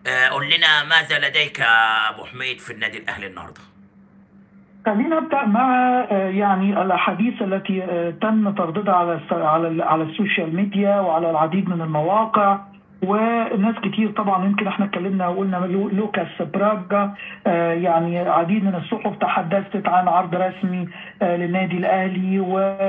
آه، قول لنا ماذا لديك يا ابو حميد في النادي الاهلي النهارده خلينا نبدا مع آه، يعني الاحاديث التي آه، تم ترددها على الس- على ال- على السوشيال ميديا وعلى العديد من المواقع وناس كتير طبعا يمكن احنا اتكلمنا وقلنا لو- لوكاس براجا آه، يعني عديد من الصحف تحدثت عن عرض رسمي آه، للنادي الاهلي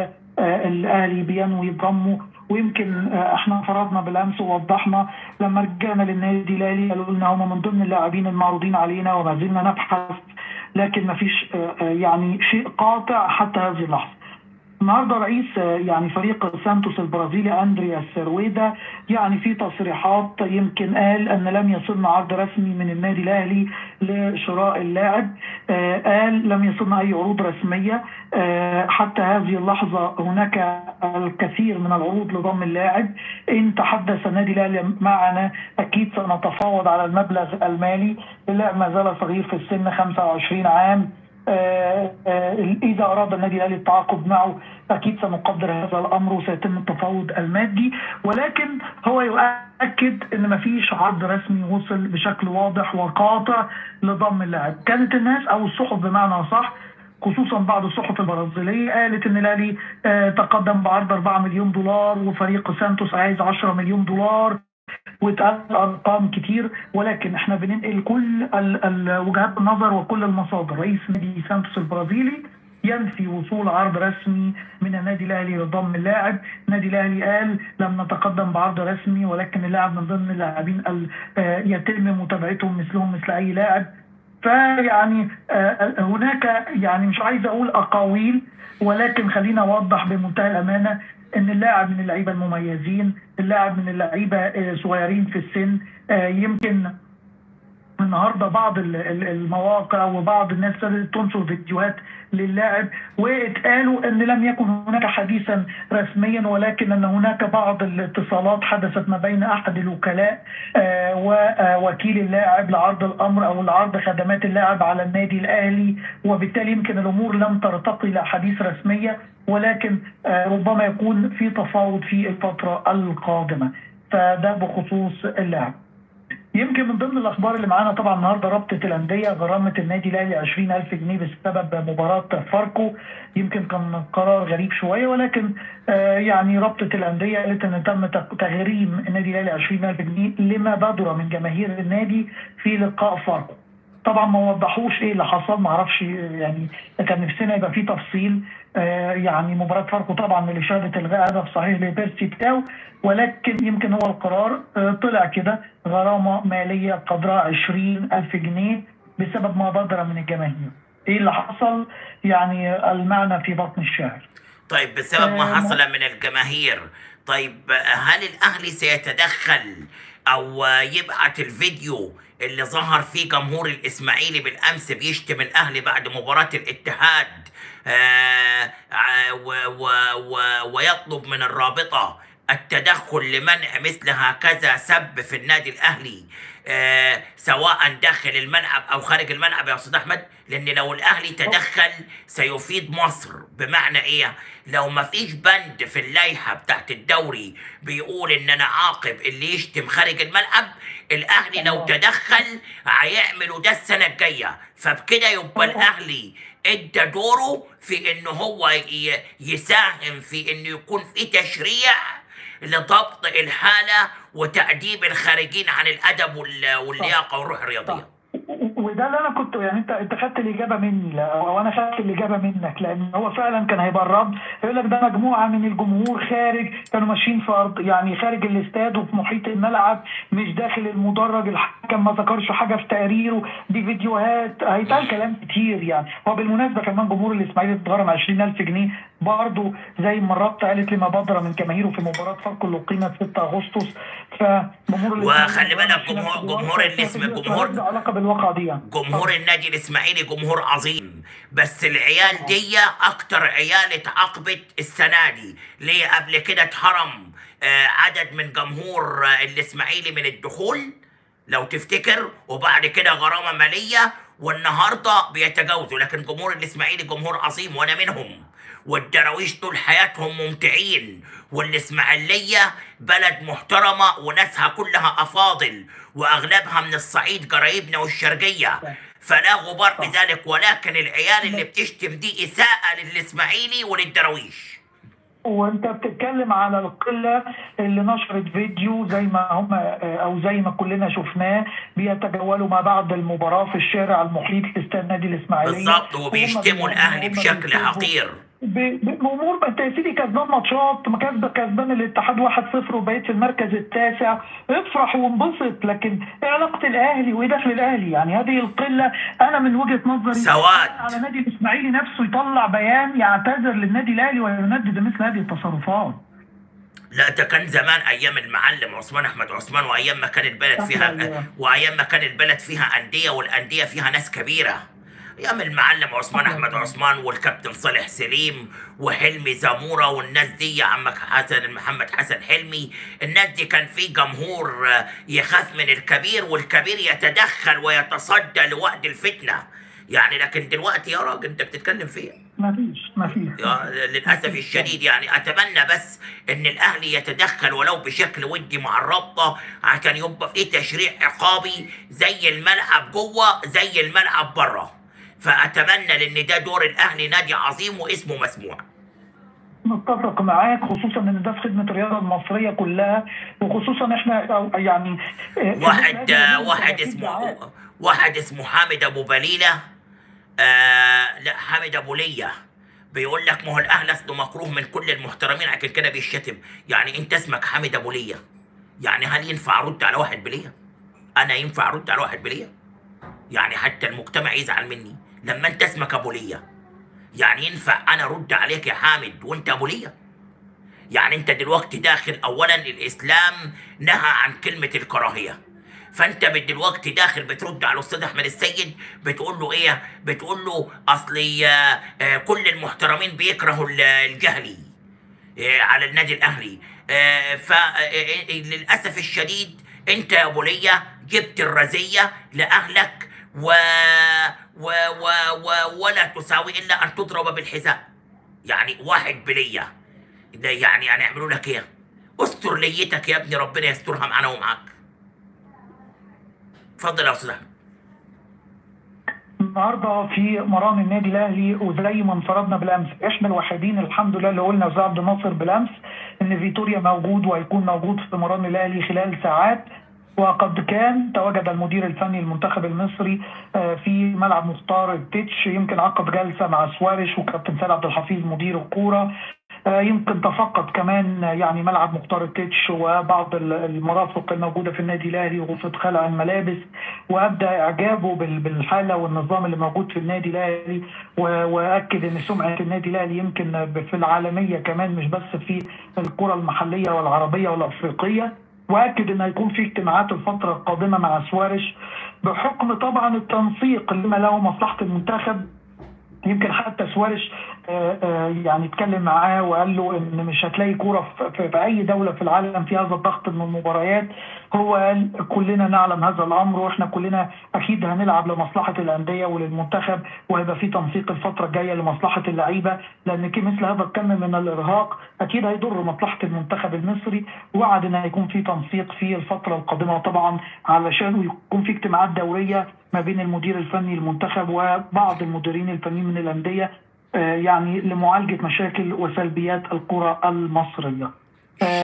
والاهلي بينوي ضمه ويمكن آه، احنا فرضنا بالامس ووضحنا لما رجعنا للنادي الاهلي قالوا لنا هم من ضمن اللاعبين المعروضين علينا وما زلنا نبحث لكن ما فيش آه، آه، يعني شيء قاطع حتى هذه اللحظه. النهارده رئيس آه، يعني فريق سانتوس البرازيلي اندرياس سرويدا يعني في تصريحات يمكن قال ان لم يصلنا عرض رسمي من النادي الاهلي لشراء اللاعب آه، قال لم يصلنا اي عروض رسميه آه، حتى هذه اللحظه هناك الكثير من العروض لضم اللاعب ان تحدث النادي الاهلي معنا اكيد سنتفاوض على المبلغ المالي اللاعب ما زال صغير في السن 25 عام آه، آه، اذا اراد النادي الاهلي التعاقد معه اكيد سنقدر هذا الامر وسيتم التفاوض المادي ولكن هو يؤكد ان ما فيش عرض رسمي وصل بشكل واضح وقاطع لضم اللاعب كانت الناس او الصحف بمعنى صح خصوصا بعض الصحف البرازيليه قالت ان الاهلي آه، تقدم بعرض 4 مليون دولار وفريق سانتوس عايز 10 مليون دولار واتقال ارقام كتير ولكن احنا بننقل كل ال- ال- وجهات النظر وكل المصادر رئيس نادي سانتوس البرازيلي ينفي وصول عرض رسمي من النادي الاهلي لضم اللاعب، النادي الاهلي قال لم نتقدم بعرض رسمي ولكن اللاعب من ضمن اللاعبين ال- آه، يتم متابعتهم مثلهم مثل اي لاعب فيعني آه، هناك يعني مش عايز اقول اقاويل ولكن خلينا اوضح بمنتهى الامانه ان اللاعب من اللعيبه المميزين، اللاعب من اللعيبه آه، صغيرين في السن آه، يمكن النهارده بعض ال- ال- المواقع وبعض الناس ابتدت تنشر فيديوهات للاعب واتقالوا ان لم يكن هناك حديثا رسميا ولكن ان هناك بعض الاتصالات حدثت ما بين احد الوكلاء آه، ووكيل اللاعب لعرض الامر او لعرض خدمات اللاعب على النادي الاهلي وبالتالي يمكن الامور لم ترتقي الى حديث رسميه ولكن آه، ربما يكون في تفاوض في الفتره القادمه فده بخصوص اللاعب. يمكن من ضمن الاخبار اللي معانا طبعا النهارده رابطه الانديه غرامه النادي الاهلي 20000 جنيه بسبب مباراه فاركو يمكن كان قرار غريب شويه ولكن آه يعني رابطه الانديه قالت ان تم تق- تغريم النادي الاهلي 20000 جنيه لما بدر من جماهير النادي في لقاء فاركو. طبعا ما وضحوش ايه اللي حصل ما اعرفش يعني كان نفسنا يبقى في تفصيل آه يعني مباراه فاركو طبعا اللي شهدت الغاء هدف صحيح لبيرسي تاو ولكن يمكن هو القرار آه طلع كده غرامه ماليه قدرها 20 الف جنيه بسبب ما بدر من الجماهير ايه اللي حصل يعني المعنى في بطن الشعر طيب بسبب ما آه، حصل من الجماهير طيب هل الاهلي سيتدخل او يبعت الفيديو اللي ظهر فيه جمهور الاسماعيلي بالامس بيشتم الاهلي بعد مباراه الاتحاد آه، آه، و- و- و- ويطلب من الرابطه التدخل لمنع مثل هكذا سب في النادي الاهلي آه، سواء داخل الملعب او خارج الملعب يا استاذ احمد لان لو الاهلي تدخل سيفيد مصر بمعنى ايه لو ما فيش بند في اللائحه بتاعت الدوري بيقول ان انا عاقب اللي يشتم خارج الملعب الاهلي لو تدخل هيعملوا ده السنه الجايه فبكده يبقى الاهلي ادى دوره في ان هو ي- يساهم في انه يكون في تشريع لضبط الحاله وتاديب الخارجين عن الادب وال- واللياقه والروح الرياضيه وده اللي انا كنت يعني انت انت خدت الاجابه مني لا او انا خدت الاجابه منك لان هو فعلا كان هيبقى الرد يقول لك ده مجموعه من الجمهور خارج كانوا ماشيين في ارض يعني خارج الاستاد وفي محيط الملعب مش داخل المدرج الحكم ما ذكرش حاجه في تقريره دي فيديوهات هيتقال كلام كتير يعني هو بالمناسبه كمان جمهور الاسماعيلي اتغرم 20000 جنيه برضه زي ما الرابطه قالت لما بدر من جماهيره في مباراه فاركو اللي اقيمت 6 اغسطس فجمهور وخلي بالك جمهور- جمهور الاسم- جمهور- له علاقه بالواقع دي يعني جمهور النادي الاسماعيلي جمهور عظيم بس العيال دي اكتر عيال اتعاقبت السنه دي ليه قبل كده اتحرم آه، عدد من جمهور آه، الاسماعيلي من الدخول لو تفتكر وبعد كده غرامه ماليه والنهارده بيتجاوزوا لكن جمهور الاسماعيلي جمهور عظيم وانا منهم والدراويش طول حياتهم ممتعين والإسماعيلية بلد محترمة وناسها كلها أفاضل وأغلبها من الصعيد قرايبنا والشرقية فلا غبار في ذلك ولكن العيال اللي بتشتم دي إساءة للإسماعيلي وللدراويش وانت بتتكلم على القله اللي نشرت فيديو زي ما هم او زي ما كلنا شفناه بيتجولوا ما بعد المباراه في الشارع المحيط لاستاد نادي الاسماعيليه بالظبط وهم وبيشتموا بي- الأهلي هم بشكل بيشتموا- حقير ب- بامور ما انت يا سيدي كسبان ماتشات ما كسب كسبان الاتحاد 1-0 وبقيت في المركز التاسع افرح وانبسط لكن ايه علاقه الاهلي وايه دخل الاهلي يعني هذه القله انا من وجهه نظري سواد. على نادي الاسماعيلي نفسه يطلع بيان يعتذر للنادي الاهلي ويندد مثل هذه التصرفات لا ده كان زمان ايام المعلم عثمان احمد عثمان وايام ما كان البلد فيها أيوة. وايام ما كان البلد فيها انديه والانديه فيها ناس كبيره ايام المعلم عثمان احمد عثمان والكابتن صالح سليم وحلمي زموره والناس دي يا عمك حسن محمد حسن حلمي الناس دي كان في جمهور آه، يخاف من الكبير والكبير يتدخل ويتصدى لوقت الفتنه يعني لكن دلوقتي يا راجل انت بتتكلم فيه ما فيش ما فيش يا للاسف الشديد يعني اتمنى بس ان الاهلي يتدخل ولو بشكل ودي مع الرابطه عشان يبقى في تشريع عقابي زي الملعب جوه زي الملعب بره فاتمنى لان ده دور الاهلي نادي عظيم واسمه مسموع متفق معاك خصوصا ان ده في خدمه الرياضه المصريه كلها وخصوصا احنا أو يعني آه، واحد النادي واحد الأهلي اسمه دعاء. واحد اسمه حامد ابو بليله آه لا حامد ابو ليه بيقول لك ما هو الاهلي اصله مكروه من كل المحترمين عشان كده بيشتم يعني انت اسمك حامد ابو ليه يعني هل ينفع ارد على واحد بليه انا ينفع ارد على واحد بليه يعني حتى المجتمع يزعل مني لما انت اسمك ابو ليه يعني ينفع انا ارد عليك يا حامد وانت ابو ليه يعني انت دلوقتي داخل اولا الاسلام نهى عن كلمه الكراهيه فانت دلوقتي داخل بترد على الاستاذ احمد السيد بتقول له ايه بتقول له اصلي آه، آه، كل المحترمين بيكرهوا ال- الجهلي آه، على النادي الاهلي فللاسف الشديد انت يا ابو ليا جبت الرزيه لاهلك و... و... و... و... ولا تساوي الا ان تضرب بالحذاء يعني واحد بليه ده يعني هنعملوا لك ايه استر ليتك يا ابني ربنا يسترها معانا ومعاك اتفضل يا استاذ احمد النهارده في مران النادي الاهلي وزي ما انفردنا بالامس احنا الوحيدين الحمد لله اللي قلنا وزي عبد الناصر بالامس ان فيتوريا موجود وهيكون موجود في مران الاهلي خلال ساعات وقد كان تواجد المدير الفني المنتخب المصري آه، في ملعب مختار التتش يمكن عقد جلسه مع سوارش وكابتن سيد عبد الحفيظ مدير الكوره آه، يمكن تفقد كمان آه، يعني ملعب مختار التتش وبعض ال- المرافق الموجوده في النادي الاهلي غرفه خلع الملابس وابدى اعجابه بال- بالحاله والنظام اللي موجود في النادي الاهلي و- واكد ان سمعه النادي الاهلي يمكن في العالميه كمان مش بس في الكره المحليه والعربيه والافريقيه واكد ان هيكون في اجتماعات الفتره القادمه مع سوارش بحكم طبعا التنسيق لما له مصلحه المنتخب يمكن حتى سوارش آه، آه، يعني اتكلم معاه وقال له ان مش هتلاقي كوره في- في في اي دوله في العالم في هذا الضغط من المباريات هو قال كلنا نعلم هذا الامر واحنا كلنا اكيد هنلعب لمصلحه الانديه وللمنتخب وهيبقى في تنسيق الفتره الجايه لمصلحه اللعيبه لان كي- مثل هذا الكم من الارهاق اكيد هيضر مصلحه المنتخب المصري وعد ان هيكون في تنسيق في الفتره القادمه طبعا علشان يكون في اجتماعات دوريه ما بين المدير الفني المنتخب وبعض المديرين الفنيين من الانديه آه، يعني لمعالجه مشاكل وسلبيات الكره المصريه